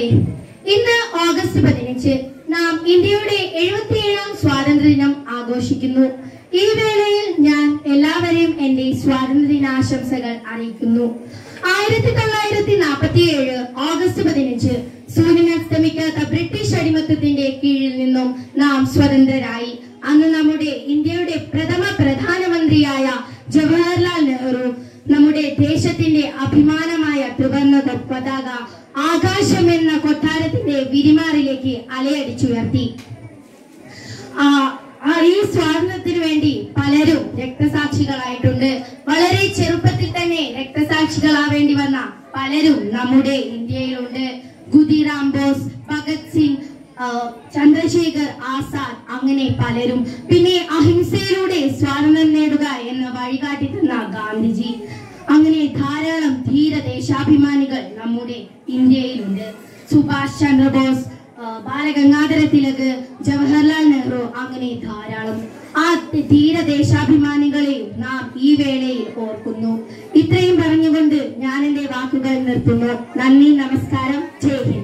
ഇന്ന് ഓഗസ്റ്റ് പതിനഞ്ച് നാം ഇന്ത്യയുടെ എഴുപത്തിയേഴാം സ്വാതന്ത്ര്യ ദിനം ആഘോഷിക്കുന്നു ഈ വേളയിൽ ഞാൻ എല്ലാവരെയും എന്റെ സ്വാതന്ത്ര്യ ദിനാശംസകൾ അറിയിക്കുന്നു ആയിരത്തി തൊള്ളായിരത്തി നാൽപ്പത്തിയേഴ് ഓഗസ്റ്റ് പതിനഞ്ച് സൂര്യൻ അസ്തമിക്കാത്ത ബ്രിട്ടീഷ് അടിമത്തത്തിന്റെ കീഴിൽ നിന്നും നാം സ്വതന്ത്രരായി അന്ന് നമ്മുടെ ഇന്ത്യയുടെ പ്രഥമ പ്രധാനമന്ത്രിയായ ജവഹർലാൽ നെഹ്റു നമ്മുടെ ദേശത്തിന്റെ അഭിമാനമായ ത്രിവർണ്ണ പതാക ആകാശം എന്ന കൊട്ടാരത്തിന്റെ വിരിമാറിലേക്ക് അലയടിച്ചുയർത്തി ആ ആ ഈ സ്വാതന്ത്ര്യത്തിന് വേണ്ടി പലരും രക്തസാക്ഷികളായിട്ടുണ്ട് വളരെ ചെറുപ്പത്തിൽ തന്നെ രക്തസാക്ഷികളാവേണ്ടി വന്ന പലരും നമ്മുടെ ഇന്ത്യയിലുണ്ട് ഖുദിറാം ബോസ് ഭഗത് സിംഗ് ആ, ചന്ദ്രശേഖർ ആസാദ് അങ്ങനെ പലരും പിന്നെ അഹിംസയിലൂടെ സ്വാതന്ത്ര്യം നേടുക എന്ന വഴികാട്ടി തന്ന ഗാന്ധിജി അങ്ങനെ ധാരാളം ധീര ദേശാഭിമാനികൾ നമ്മുടെ ഇന്ത്യയിലുണ്ട് സുഭാഷ് ചന്ദ്രബോസ് ആ, ബാലഗംഗാധര തിലക് ജവഹർലാൽ നെഹ്റു അങ്ങനെ ധാരാളം ആ ധീര ദേശാഭിമാനികളെയും നാം ഈ വേളയിൽ ഓർക്കുന്നു ഇത്രയും പറഞ്ഞുകൊണ്ട് ഞാൻ എന്റെ വാക്കുകൾ നിർത്തുന്നു നന്ദി നമസ്കാരം ജയ് ഹിന്ദ്